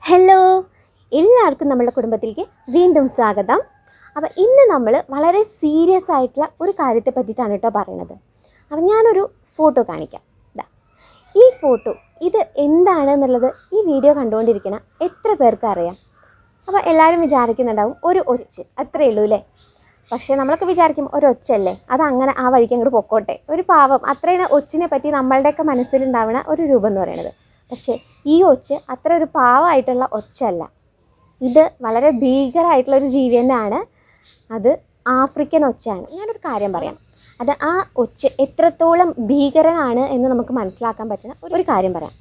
Hello എല്ലാവർക്കും നമ്മുടെ കുടുംബത്തിലേക്ക് വീണ്ടും സ്വാഗതം അപ്പോൾ ഇന്ന് നമ്മൾ വളരെ സീരിയസ് ആയിട്ടുള്ള ഒരു കാര്യത്തെ പറ്റിയിട്ടാണ് കേട്ടോ പറയുന്നത് അപ്പോൾ ഞാനൊരു ഫോട്ടോ കാണിക്കാം ഇതാ ഈ ഫോട്ടോ ഇത് എന്താണ് എന്നുള്ളത് ഈ വീഡിയോ കണ്ടുകൊണ്ടിരിക്കണ എത്ര പേർക്ക് അറിയാം അപ്പോൾ എല്ലാവരും വിചാരിക്കുന്നുണ്ടാവും ഒരു ഒച്ച് അത്രയേ ഉള്ളൂ അല്ലേ പക്ഷേ നമ്മളൊക്കെ വിചാരിക്കും ഒരു ഒച്ചല്ലേ അത് അങ്ങനെ ആ വഴിക്ക് അങ്ങോട്ട് പൊക്കോട്ടെ ഒരു പാവം അത്രയാണ് ഒച്ചിനെ പറ്റി നമ്മളുടെയൊക്കെ മനസ്സിലുണ്ടാവുന്ന ഒരു രൂപം എന്ന് പറയുന്നത് പക്ഷേ ഈ ഒച്ച് അത്ര ഒരു പാവമായിട്ടുള്ള ഒച്ചല്ല ഇത് വളരെ ഭീകരമായിട്ടുള്ള ഒരു ജീവി തന്നെയാണ് അത് ആഫ്രിക്കൻ ഒച്ചയാണ് ഞാനൊരു കാര്യം പറയാം അത് ആ ഒച്ച് എത്രത്തോളം ഭീകരനാണ് എന്ന് നമുക്ക് മനസ്സിലാക്കാൻ പറ്റുന്ന ഒരു- ഒരു കാര്യം പറയാം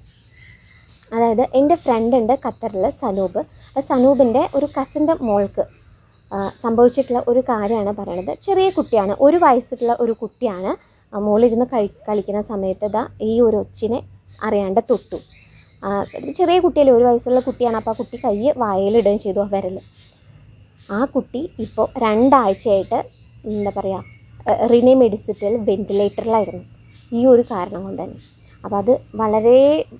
അതായത് എൻ്റെ ഫ്രണ്ട് ഉണ്ട് ഖത്തറിൽ സനൂബ് ആ സനൂബിൻ്റെ ഒരു കസിൻ്റെ മോൾക്ക് ആ, സംഭവിച്ചിട്ടുള്ള ഒരു കാര്യമാണ് പറയണത് ചെറിയ കുട്ടിയാണ് ഒരു വയസ്സുള്ള ഒരു കുട്ടിയാണ് ആ, മോളിരുന്ന് കഴി കളിക്കുന്ന സമയത്ത് ഇതാ ഈ ഒരു ഒച്ചിനെ അറിയാണ്ട് തൊട്ടു ആ, ചെറിയ കുട്ടിയല്ലേ ഒരു വയസ്സുള്ള കുട്ടിയാണ് അപ്പോൾ ആ കുട്ടി കൈ വായലിടുകയും ചെയ്തു ആ വിരൽ ആ കുട്ടി ഇപ്പോൾ രണ്ടാഴ്ചയായിട്ട് എന്താ പറയുക റിനെ മെഡിസിറ്റിൽ വെൻറ്റിലേറ്ററിലായിരുന്നു ഈ ഒരു കാരണം കൊണ്ട് തന്നെ അപ്പോൾ അത് വളരെ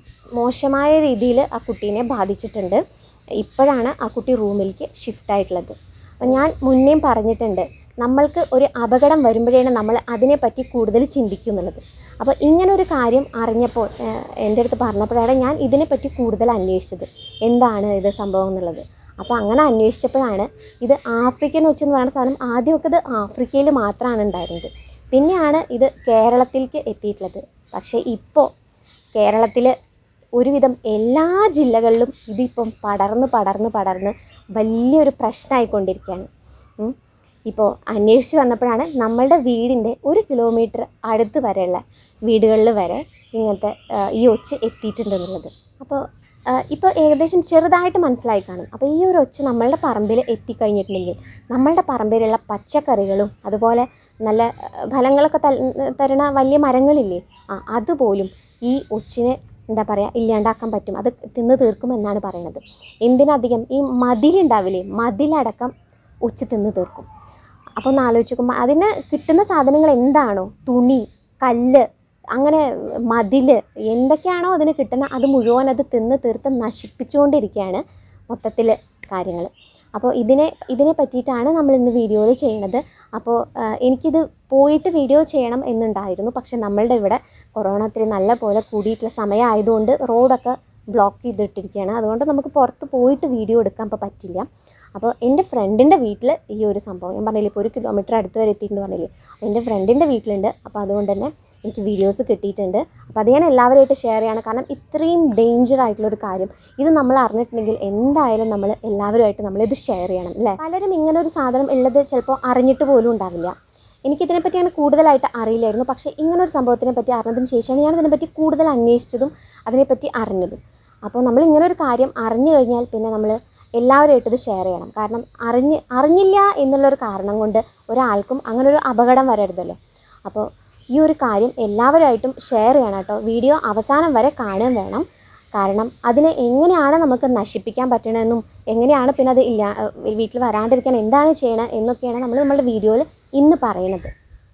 മോശമായ രീതിയിൽ ആ കുട്ടീനെ ബാധിച്ചിട്ടുണ്ട് ഇപ്പോഴാണ് ആ കുട്ടി റൂമിലേക്ക് ഷിഫ്റ്റ് ആയിട്ടുള്ളത് അപ്പം ഞാൻ മുന്നേയും പറഞ്ഞിട്ടുണ്ട് നമ്മൾക്ക് ഒരു അപകടം വരുമ്പോഴാണ് നമ്മൾ അതിനെപ്പറ്റി കൂടുതൽ ചിന്തിക്കുന്നുള്ളത് അപ്പോൾ ഇങ്ങനെ ഒരു കാര്യം അറിഞ്ഞപ്പോൾ ഏഹ്, എൻ്റെ അടുത്ത് പറഞ്ഞപ്പോഴാണ് ഞാൻ ഇതിനെപ്പറ്റി കൂടുതൽ അന്വേഷിച്ചത് എന്താണ് ഇത് സംഭവം എന്നുള്ളത് അപ്പോൾ അങ്ങനെ അന്വേഷിച്ചപ്പോഴാണ് ഇത് ആഫ്രിക്കൻ ഒച്ച് എന്ന് പറയുന്ന സാധനം ആദ്യമൊക്കെ ഇത് ആഫ്രിക്കയിൽ മാത്രമാണ് ഉണ്ടായിരുന്നത് പിന്നെയാണ് ഇത് കേരളത്തിലേക്ക് എത്തിയിട്ടുള്ളത് പക്ഷേ ഇപ്പോൾ കേരളത്തിൽ ഒരുവിധം എല്ലാ ജില്ലകളിലും ഇതിപ്പം പടർന്ന് പടർന്ന് പടർന്ന് വലിയൊരു പ്രശ്നമായിക്കൊണ്ടിരിക്കുകയാണ് ഉം. ഇപ്പോൾ അന്വേഷിച്ച് വന്നപ്പോഴാണ് നമ്മളുടെ വീടിൻ്റെ ഒരു കിലോമീറ്റർ അടുത്ത് വരെയുള്ള വീടുകളിൽ വരെ ഇങ്ങനത്തെ ആ, ഈ ഒച്ച് എത്തിയിട്ടുണ്ടെന്നുള്ളത് അപ്പോൾ ഇപ്പോൾ ഏകദേശം ചെറുതായിട്ട് മനസ്സിലായി കാണും അപ്പോൾ ഈ ഒരു ഒച്ച് നമ്മളുടെ പറമ്പിൽ എത്തിക്കഴിഞ്ഞിട്ടുണ്ടെങ്കിൽ നമ്മളുടെ പറമ്പിലുള്ള പച്ചക്കറികളും അതുപോലെ നല്ല ആ, ഫലങ്ങളൊക്കെ തൽ തരണ വലിയ മരങ്ങളില്ലേ ആ അതുപോലും ഈ ഒച്ചിനെ എന്താ പറയുക ഇല്ലാണ്ടാക്കാൻ പറ്റും അത് തിന്ന് തീർക്കുമെന്നാണ് പറയണത് എന്തിനധികം ഈ മതിലുണ്ടാവില്ലേ മതിലടക്കം ഒച്ച് തിന്ന് തീർക്കും അപ്പോൾ ഒന്ന് ആലോചിച്ച് നോക്കുമ്പോൾ അതിന് കിട്ടുന്ന സാധനങ്ങൾ എന്താണോ തുണി കല്ല് അങ്ങനെ മതിൽ എന്തൊക്കെയാണോ അതിന് കിട്ടുന്ന അത് മുഴുവൻ അത് തിന്ന് തീർത്ത് നശിപ്പിച്ചുകൊണ്ടിരിക്കുകയാണ് മൊത്തത്തിൽ കാര്യങ്ങൾ അപ്പോൾ ഇതിനെ ഇതിനെ പറ്റിയിട്ടാണ് നമ്മൾ ഇന്ന് വീഡിയോയിൽ ചെയ്യണത് അപ്പോൾ ആ, എനിക്കിത് പോയിട്ട് വീഡിയോ ചെയ്യണം എന്നുണ്ടായിരുന്നു പക്ഷെ നമ്മളുടെ ഇവിടെ കൊറോണ ഒത്തിരി നല്ല പോലെ കൂടിയിട്ടുള്ള സമയമായതുകൊണ്ട് റോഡൊക്കെ ബ്ലോക്ക് ചെയ്തിട്ടിരിക്കുകയാണ് അതുകൊണ്ട് നമുക്ക് പുറത്ത് പോയിട്ട് വീഡിയോ എടുക്കാൻ ഇപ്പോൾ പറ്റില്ല അപ്പോൾ എൻ്റെ ഫ്രണ്ടിൻ്റെ വീട്ടിൽ ഈ ഒരു സംഭവം ഞാൻ പറഞ്ഞില്ലേ ഇപ്പോൾ ഒരു കിലോമീറ്റർ അടുത്ത് വരെ എത്തിയിട്ടുണ്ട് പറഞ്ഞില്ലേ അപ്പോൾ എൻ്റെ ഫ്രണ്ടിൻ്റെ വീട്ടിലുണ്ട് അപ്പോൾ അതുകൊണ്ട് തന്നെ എനിക്ക് വീഡിയോസ് കിട്ടിയിട്ടുണ്ട് അപ്പോൾ അത് ഞാൻ എല്ലാവരുമായിട്ട് ഷെയർ ചെയ്യാണ് കാരണം ഇത്രയും ഡേഞ്ചർ ആയിട്ടുള്ള ഒരു കാര്യം ഇത് നമ്മൾ അറിഞ്ഞിട്ടുണ്ടെങ്കിൽ എന്തായാലും നമ്മൾ എല്ലാവരുമായിട്ട് നമ്മളിത് ഷെയർ ചെയ്യണം അല്ലേ പലരും ഇങ്ങനെ ഒരു സാധനം ഉള്ളത് ചിലപ്പോൾ അറിഞ്ഞിട്ട് പോലും ഉണ്ടാവില്ല എനിക്കിതിനെപ്പറ്റി അങ്ങനെ കൂടുതലായിട്ട് അറിയില്ലായിരുന്നു പക്ഷേ ഇങ്ങനൊരു സംഭവത്തിനെ പറ്റി അറിഞ്ഞതിന് ശേഷമാണ് ഞാൻ ഇതിനെപ്പറ്റി കൂടുതൽ അന്വേഷിച്ചതും അതിനെപ്പറ്റി അറിഞ്ഞതും അപ്പോൾ നമ്മൾ ഇങ്ങനെ ഒരു കാര്യം അറിഞ്ഞു കഴിഞ്ഞാൽ പിന്നെ നമ്മൾ എല്ലാവരുമായിട്ട് ഇത് ഷെയർ ചെയ്യണം കാരണം അറിഞ്ഞ് അറിഞ്ഞില്ല എന്നുള്ളൊരു കാരണം കൊണ്ട് ഒരാൾക്കും അങ്ങനെ ഒരു അപകടം വരരുതല്ലോ അപ്പോൾ ഈ ഒരു കാര്യം എല്ലാവരുമായിട്ടും ഷെയർ ചെയ്യണം കേട്ടോ വീഡിയോ അവസാനം വരെ കാണുകയും വേണം കാരണം അതിനെ എങ്ങനെയാണ് നമുക്ക് നശിപ്പിക്കാൻ പറ്റണമെന്നും എങ്ങനെയാണ് പിന്നെ അത് ഇല്ല ഏഹ് വീട്ടിൽ വരാണ്ടിരിക്കാൻ എന്താണ് ചെയ്യണത് എന്നൊക്കെയാണ് നമ്മൾ നമ്മളുടെ വീഡിയോയിൽ ഇന്ന് പറയണത്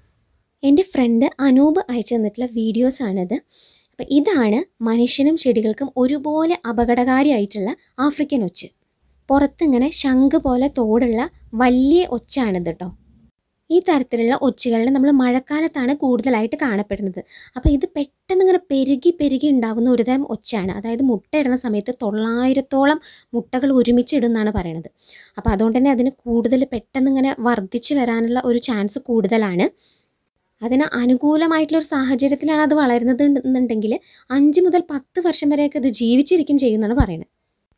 എൻ്റെ ഫ്രണ്ട് അനൂപ് അയച്ചു തന്നിട്ടുള്ള വീഡിയോസാണിത് അപ്പോൾ ഇതാണ് മനുഷ്യനും ചെടികൾക്കും ഒരുപോലെ അപകടകാരിയായിട്ടുള്ള ആഫ്രിക്കൻ ഒച്ച് പുറത്തിങ്ങനെ ശംഖ് പോലെ തോടുള്ള വലിയ ഒച്ചാണിത് കേട്ടോ ഈ തരത്തിലുള്ള ഒച്ചുകളിൽ നമ്മൾ മഴക്കാലത്താണ് കൂടുതലായിട്ട് കാണപ്പെടുന്നത് അപ്പോൾ ഇത് പെട്ടെന്ന് ഇങ്ങനെ പെരുകി പെരുകി ഉണ്ടാകുന്ന ഒരു തരം ഒച്ചാണ് അതായത് മുട്ടയിടുന്ന സമയത്ത് തൊള്ളായിരത്തോളം മുട്ടകൾ ഒരുമിച്ച് ഇടും എന്നാണ് പറയണത് അപ്പോൾ അതുകൊണ്ട് തന്നെ അതിന് കൂടുതൽ പെട്ടെന്ന് ഇങ്ങനെ വർദ്ധിച്ച് വരാനുള്ള ഒരു ചാൻസ് കൂടുതലാണ് അതിന് അനുകൂലമായിട്ടുള്ള ഒരു സാഹചര്യത്തിലാണ് അത് വളരുന്നത് എന്നുണ്ടെങ്കിൽ അഞ്ച് മുതൽ പത്ത് വർഷം വരെയൊക്കെ ഇത് ജീവിച്ചിരിക്കും ചെയ്യുമെന്നാണ് പറയുന്നത്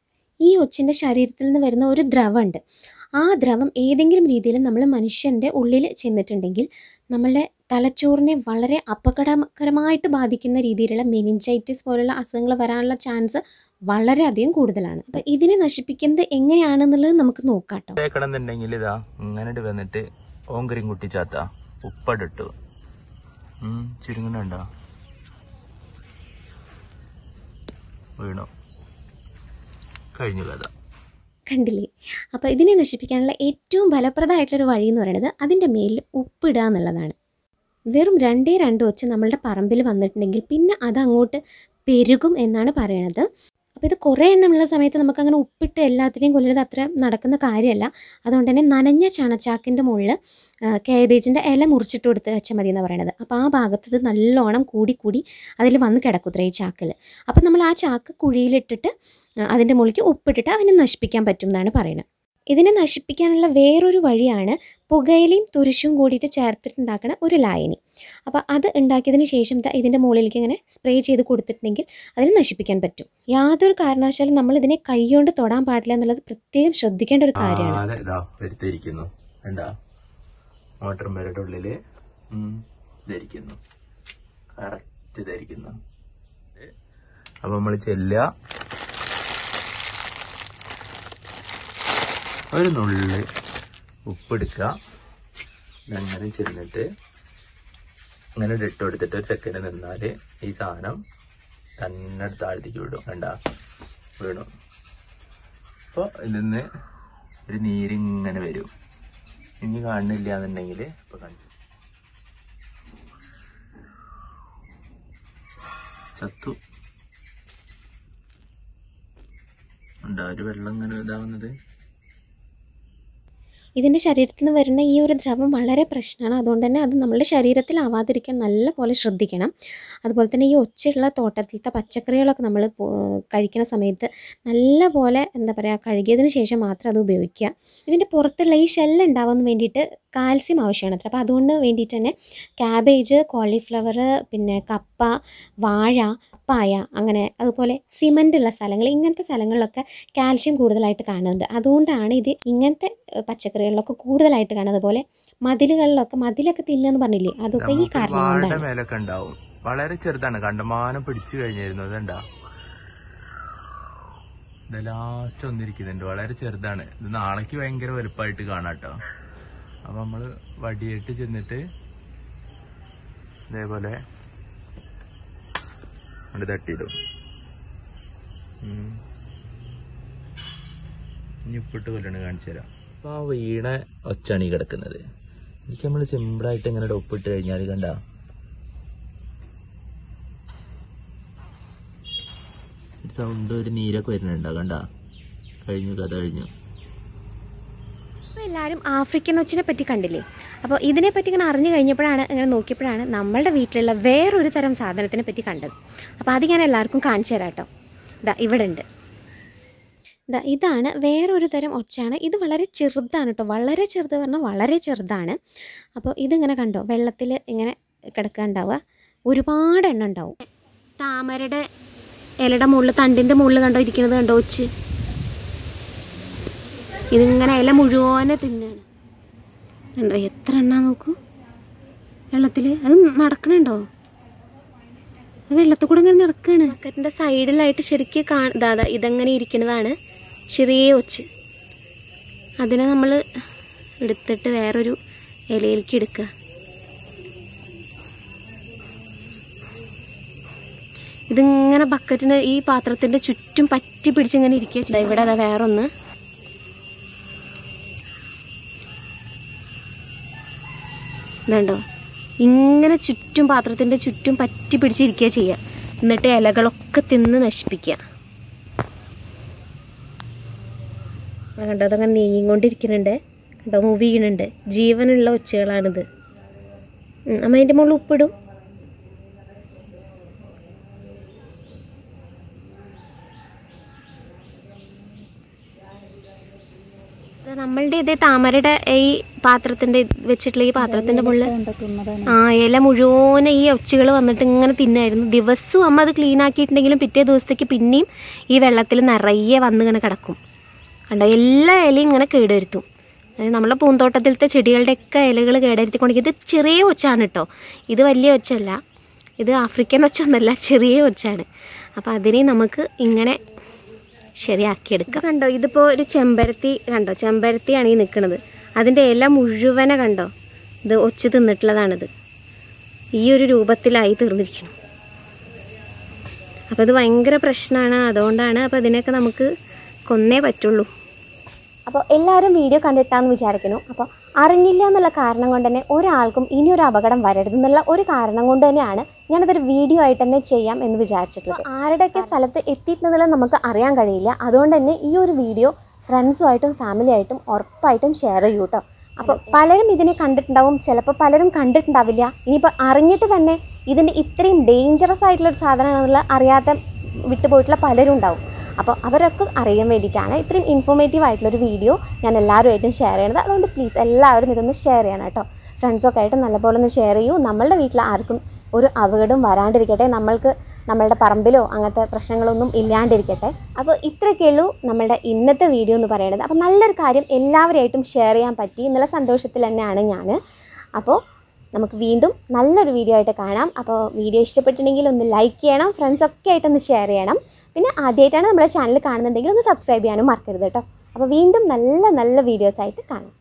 ഈ ഒച്ചിൻ്റെ ശരീരത്തിൽ നിന്ന് വരുന്ന ഒരു ദ്രവമുണ്ട് ആ ദ്രവം ഏതെങ്കിലും രീതിയിൽ നമ്മൾ മനുഷ്യൻ്റെ ഉള്ളിൽ ചെന്നിട്ടുണ്ടെങ്കിൽ നമ്മളുടെ തലച്ചോറിനെ വളരെ അപകടകരമായിട്ട് ബാധിക്കുന്ന രീതിയിലുള്ള മെനിഞ്ചൈറ്റിസ് പോലുള്ള അസുഖങ്ങൾ വരാനുള്ള ചാൻസ് വളരെയധികം കൂടുതലാണ് അപ്പോൾ ഇതിനെ നശിപ്പിക്കുന്നത് എങ്ങനെയാണെന്നുള്ളത് നമുക്ക് നോക്കാം കേട്ടോ തേക്കണമെന്നുണ്ടെങ്കിൽ ഇതാ ഇങ്ങനെ വന്നിട്ട് ഓങ്കരിയും കുട്ടിച്ചാത്ത ഉപ്പടിട്ടു ഉം ചുരുങ്ങുന്നുണ്ടോ വീണു കഴിഞ്ഞു കഥ കണ്ടില്ലേ അപ്പോൾ ഇതിനെ നശിപ്പിക്കാനുള്ള ഏറ്റവും ഫലപ്രദമായിട്ടുള്ളൊരു വഴി എന്ന് പറയുന്നത് അതിൻ്റെ മേലിൽ ഉപ്പിടുക എന്നുള്ളതാണ് വെറും രണ്ടേ രണ്ട് വെച്ച് നമ്മളുടെ പറമ്പിൽ വന്നിട്ടുണ്ടെങ്കിൽ പിന്നെ അത് അങ്ങോട്ട് പെരുകും എന്നാണ് പറയണത് അപ്പോൾ ഇത് കുറേ എണ്ണമുള്ള സമയത്ത് നമുക്ക് അങ്ങനെ ഉപ്പിട്ട് എല്ലാത്തിനെയും കൊല്ലുന്നത് അത്ര നടക്കുന്ന കാര്യമല്ല അതുകൊണ്ട് തന്നെ നനഞ്ഞ ചണച്ചാക്കിൻ്റെ മുകളിൽ കാബേജിൻ്റെ ഇല മുറിച്ചിട്ട് കൊടുത്ത് വെച്ചാൽ മതി എന്ന് പറയണത് അപ്പോൾ ആ ഭാഗത്ത് ഇത് നല്ലോണം കൂടി കൂടി അതിൽ വന്ന് കിടക്കുത്രേ ഈ ചാക്കിൽ അപ്പം നമ്മൾ ആ ചാക്ക് കുഴിയിലിട്ടിട്ട് ആ, അതിൻ്റെ മുകളിലേക്ക് ഉപ്പിട്ടിട്ട് അവനെ നശിപ്പിക്കാൻ പറ്റും എന്നാണ് പറയുന്നത് ഇതിനെ നശിപ്പിക്കാനുള്ള വേറൊരു വഴിയാണ് പുകയിലയും തുരിശും കൂടിയിട്ട് ചേർത്തിട്ടുണ്ടാക്കുന്ന ഒരു ലായനി അപ്പോൾ അത് ഉണ്ടാക്കിയതിന് ശേഷം ദാ ഇതിൻ്റെ മുകളിലേക്ക് ഇങ്ങനെ സ്പ്രേ ചെയ്ത് കൊടുത്തിട്ടുണ്ടെങ്കിൽ അതിനെ നശിപ്പിക്കാൻ പറ്റും യാതൊരു കാരണവശാലും നമ്മൾ ഇതിനെ കൈകൊണ്ട് തൊടാൻ പാടില്ല എന്നുള്ളത് പ്രത്യേകം ശ്രദ്ധിക്കേണ്ട ഒരു കാര്യമാണ് അതെ ഇതാ വരുത്തിയിരിക്കുന്നു കണ്ടാ മോട്ടർ പേരുടെ ഉള്ളില് ഉം, ധരിക്കുന്നു കറക്റ്റ് ധരിക്കുന്നു അപ്പൊ നമ്മൾ ചെല്ലുക ഒരു നുള്ളി ഉപ്പെടുക്കുക അങ്ങനെ ചെന്നിട്ട് ഇങ്ങനെ ഇട്ട് കൊടുത്തിട്ട് ഒരു സെക്കൻഡ് നിന്നാല് ഈ സാധനം തന്നെ താഴ്ത്തിക്ക് വിടും കണ്ട വീണു അപ്പോൾ ഇതിന്ന് ഒരു നീരിങ്ങനെ വരും ഇനി കാണുന്നില്ല എന്നുണ്ടെങ്കിൽ ഇപ്പൊ കാണിച്ചു ചത്തു ഉണ്ടോ ഒരു വെള്ളം ഇങ്ങനെ ഇതാവുന്നത് ഇതിൻ്റെ ശരീരത്തിൽ നിന്ന് വരുന്ന ഈ ഒരു ദ്രവം വളരെ പ്രശ്നമാണ് അതുകൊണ്ട് തന്നെ അത് നമ്മളുടെ ശരീരത്തിൽ ആവാതിരിക്കാൻ നല്ല പോലെ ശ്രദ്ധിക്കണം അതുപോലെ തന്നെ ഈ ഒച്ചയുള്ള തോട്ടത്തിലത്തെ പച്ചക്കറികളൊക്കെ നമ്മൾ കഴിക്കുന്ന സമയത്ത് നല്ല പോലെ എന്താ പറയുക കഴുകിയതിന് ശേഷം മാത്രം അത് ഉപയോഗിക്കുക ഇതിൻ്റെ പുറത്തുള്ള ഈ ഷെല്ല് ഉണ്ടാവാൻ വേണ്ടിയിട്ട് കാൽസ്യം ആവശ്യമാണ് അത്ര അപ്പോൾ അതുകൊണ്ട് വേണ്ടിയിട്ട് തന്നെ ക്യാബേജ് കോളിഫ്ലവർ പിന്നെ കപ്പ വാഴ പായ അങ്ങനെ അതുപോലെ സിമൻ്റ് ഉള്ള സ്ഥലങ്ങൾ ഇങ്ങനത്തെ സ്ഥലങ്ങളിലൊക്കെ കാൽഷ്യം കൂടുതലായിട്ട് കാണുന്നുണ്ട് അതുകൊണ്ടാണ് ഇത് ഇങ്ങനത്തെ ഏഹ്, പച്ചക്കറികളിലൊക്കെ കൂടുതലായിട്ട് കാണുന്നത് അതുപോലെ മതിലുകളിലൊക്കെ മതിലൊക്കെ തിന്നുമെന്ന് പറഞ്ഞില്ലേ അതൊക്കെ ഈ നമുക്ക് കാരണം വാഴയുടെ കൊണ്ടാണ് മേലൊക്കെ ഉണ്ടാവും വളരെ ചെറുതാണ് കണ്ടമാനം പിടിച്ചു കഴിഞ്ഞിരുന്നു ഇതുണ്ടാ ഇത് ലാസ്റ്റ് ഒന്നിരിക്കുന്നുണ്ട് വളരെ ചെറുതാണ് ഇത് നാളേക്ക് ഭയങ്കര വലുപ്പമായിട്ട് കാണാട്ടോ അപ്പൊ നമ്മള് വടിയായിട്ട് ചെന്നിട്ട് ഇതേപോലെ കൊണ്ട് തട്ടിയിടും ഉം. ഇനി ഉപ്പിട്ട് കൊല്ലണ് കാണിച്ചു തരാം അപ്പൊ ആ വീണ ഒച്ചാണ് ഈ കിടക്കുന്നത് എനിക്ക് നമ്മൾ സിമ്പിളായിട്ട് ഇങ്ങനെ ഉപ്പിട്ട് കഴിഞ്ഞാൽ കണ്ട സൗണ്ട് ഒരു നീരൊക്കെ വരുന്നുണ്ടോ കണ്ട കഴിഞ്ഞു കഥ കഴിഞ്ഞു അപ്പോൾ എല്ലാവരും ആഫ്രിക്കൻ ഒച്ചിനെ പറ്റി കണ്ടില്ലേ അപ്പോൾ ഇതിനെപ്പറ്റി ഇങ്ങനെ അറിഞ്ഞു കഴിഞ്ഞപ്പോഴാണ് ഇങ്ങനെ നോക്കിയപ്പോഴാണ് നമ്മളുടെ വീട്ടിലുള്ള വേറൊരു തരം സാധനത്തിനെ പറ്റി കണ്ടത് അപ്പോൾ അത് ഞാൻ എല്ലാവർക്കും കാണിച്ചു തരാം കേട്ടോ ഇതാ ഇവിടെ ഉണ്ട് ഇതാ ഇതാണ് വേറൊരു തരം ഒച്ചാണ് ഇത് വളരെ ചെറുതാണ് കേട്ടോ വളരെ ചെറുത് പറഞ്ഞാൽ വളരെ ചെറുതാണ് അപ്പോൾ ഇതിങ്ങനെ കണ്ടോ വെള്ളത്തിൽ ഇങ്ങനെ കിടക്കാണ്ടാവുക ഒരുപാട് എണ്ണം ഉണ്ടാവും താമരയുടെ ഇലയുടെ മുകളിൽ തണ്ടിൻ്റെ മുകളിൽ കണ്ടോ ഇരിക്കുന്നത് കണ്ടോ ഒച്ച് ഇതിങ്ങനെ ഇല മുഴുവനെ തിന്നാണ് കണ്ടോ എത്ര എണ്ണ നോക്കൂ വെള്ളത്തിൽ അത് നടക്കണുണ്ടോ അത് വെള്ളത്തിൽ കൂടെ ഇങ്ങനെ നടക്കുകയാണ് ബക്കറ്റിൻ്റെ സൈഡിലായിട്ട് ശരിക്കും കാ ദാ ഇതെങ്ങനെ ഇരിക്കുന്നതാണ് ചെറിയ ഒച്ച് അതിനെ നമ്മൾ എടുത്തിട്ട് വേറൊരു ഇലയിലേക്ക് എടുക്കുക ഇതിങ്ങനെ ബക്കറ്റിന് ഈ പാത്രത്തിന്റെ ചുറ്റും പറ്റി പിടിച്ചിങ്ങനെ ഇരിക്കുക ഇവിടെ അതാ വേറൊന്ന് ഇതുണ്ടോ ഇങ്ങനെ ചുറ്റും പാത്രത്തിന്റെ ചുറ്റും പറ്റി പിടിച്ചിരിക്കുക ചെയ്യുക എന്നിട്ട് ഇലകളൊക്കെ തിന്ന് നശിപ്പിക്കുക ആ കണ്ടോ അതങ്ങനെ നീങ്ങിക്കൊണ്ടിരിക്കുന്നുണ്ട് കണ്ടോ മൂവ് ചെയ്യുന്നുണ്ട് ജീവനുള്ള ഒച്ചകളാണിത് ഉം, അമ്മ അതിൻ്റെ മുകളിൽ ഉപ്പിടും ഇത് നമ്മളുടെ ഇതേ താമരയുടെ ഈ പാത്രത്തിന്റെ വെച്ചിട്ടുള്ള ഈ പാത്രത്തിന്റെ മുകളിൽ ആ ഇല മുഴുവൻ ഈ ഒച്ചകൾ വന്നിട്ട് ഇങ്ങനെ തിന്നായിരുന്നു ദിവസവും അമ്മ അത് ക്ലീൻ ആക്കിയിട്ടുണ്ടെങ്കിലും പിറ്റേ ദിവസത്തേക്ക് പിന്നെയും ഈ വെള്ളത്തിൽ നിറയെ വന്ന് ഇങ്ങനെ കിടക്കും കണ്ടോ എല്ലാ ഇലയും ഇങ്ങനെ കേടുവരുത്തും അതായത് നമ്മളെ പൂന്തോട്ടത്തിലത്തെ ചെടികളുടെയൊക്കെ ഇലകൾ കേടുവരുത്തിക്കൊണ്ടിരിക്കും ഇത് ചെറിയ ഒച്ചാണ് കേട്ടോ ഇത് വലിയ ഒച്ചല്ല ഇത് ആഫ്രിക്കൻ ഒച്ചൊന്നല്ല ചെറിയ ഒച്ചാണ് അപ്പോൾ അതിനെ നമുക്ക് ഇങ്ങനെ ശരിയാക്കിയെടുക്കാം കണ്ടോ ഇതിപ്പോൾ ഒരു ചെമ്പരത്തി കണ്ടോ ചെമ്പരത്തിയാണ് ഈ നിൽക്കുന്നത് അതിൻ്റെ ഇല മുഴുവനെ കണ്ടോ ഇത് ഒച്ച് തിന്നിട്ടുള്ളതാണിത് ഈ ഒരു രൂപത്തിലായി തീർന്നിരിക്കണം അപ്പോൾ ഇത് ഭയങ്കര പ്രശ്നമാണ് അതുകൊണ്ടാണ് അപ്പോൾ ഇതിനൊക്കെ നമുക്ക് കൊന്നേ പറ്റുള്ളൂ അപ്പോൾ എല്ലാവരും വീഡിയോ കണ്ടിട്ടാന്ന് വിചാരിക്കുന്നു അപ്പോൾ അറിഞ്ഞില്ല എന്നുള്ള കാരണം കൊണ്ട് തന്നെ ഒരാൾക്കും ഇനി ഒരു അപകടം വരരുത് എന്നുള്ള ഒരു കാരണം കൊണ്ട് തന്നെയാണ് ഞാനതൊരു വീഡിയോ ആയിട്ട് തന്നെ ചെയ്യാം എന്ന് വിചാരിച്ചിട്ടുള്ളത് ആരുടെയൊക്കെ സ്ഥലത്ത് എത്തിയിട്ടുണ്ടെന്നുള്ളത് നമുക്ക് അറിയാൻ കഴിയില്ല അതുകൊണ്ട് തന്നെ ഈ ഒരു വീഡിയോ ഫ്രണ്ട്സുമായിട്ടും ഫാമിലി ആയിട്ടും ഉറപ്പായിട്ടും ഷെയർ ചെയ്യൂ കേട്ടോ അപ്പോൾ പലരും ഇതിനെ കണ്ടിട്ടുണ്ടാവും ചിലപ്പോൾ പലരും കണ്ടിട്ടുണ്ടാവില്ല ഇനിയിപ്പോൾ അറിഞ്ഞിട്ട് തന്നെ ഇതിൻ്റെ ഇത്രയും ഡേഞ്ചറസ് ആയിട്ടുള്ള ഒരു സാധനമാണെന്നുള്ള അറിയാത്ത വിട്ടുപോയിട്ടുള്ള പലരും ഉണ്ടാവും അപ്പോൾ അവരൊക്കെ അറിയാൻ വേണ്ടിയിട്ടാണ് ഇത്രയും ഇൻഫോർമേറ്റീവ് ആയിട്ടുള്ളൊരു വീഡിയോ ഞാൻ എല്ലാവരുമായിട്ടും ഷെയർ ചെയ്യണത് അതുകൊണ്ട് പ്ലീസ് എല്ലാവരും ഇതൊന്ന് ഷെയർ ചെയ്യണം കേട്ടോ ഫ്രണ്ട്സൊക്കെ ആയിട്ട് നല്ലപോലെ ഒന്ന് ഷെയർ ചെയ്യൂ നമ്മളുടെ വീട്ടിൽ ആർക്കും ഒരു അപകടം വരാണ്ടിരിക്കട്ടെ നമ്മൾക്ക് നമ്മളുടെ പറമ്പിലോ അങ്ങനത്തെ പ്രശ്നങ്ങളൊന്നും ഇല്ലാണ്ടിരിക്കട്ടെ അപ്പോൾ ഇത്രയൊക്കെ ഉള്ളൂ നമ്മളുടെ ഇന്നത്തെ വീഡിയോ എന്ന് പറയുന്നത് അപ്പോൾ നല്ലൊരു കാര്യം എല്ലാവരുമായിട്ടും ഷെയർ ചെയ്യാൻ പറ്റി എന്നുള്ള സന്തോഷത്തിൽ തന്നെയാണ് ഞാൻ അപ്പോൾ നമുക്ക് വീണ്ടും നല്ലൊരു വീഡിയോ ആയിട്ട് കാണാം അപ്പോൾ വീഡിയോ ഇഷ്ടപ്പെട്ടിട്ടുണ്ടെങ്കിൽ ഒന്ന് ലൈക്ക് ചെയ്യണം ഫ്രണ്ട്സൊക്കെ ആയിട്ടൊന്ന് ഷെയർ ചെയ്യണം പിന്നെ ആദ്യമായിട്ടാണ് നമ്മുടെ ചാനൽ കാണുന്നുണ്ടെങ്കിൽ ഒന്ന് സബ്സ്ക്രൈബ് ചെയ്യാനും മറക്കരുത് കേട്ടോ അപ്പോൾ വീണ്ടും നല്ല നല്ല വീഡിയോസ് ആയിട്ട് കാണാം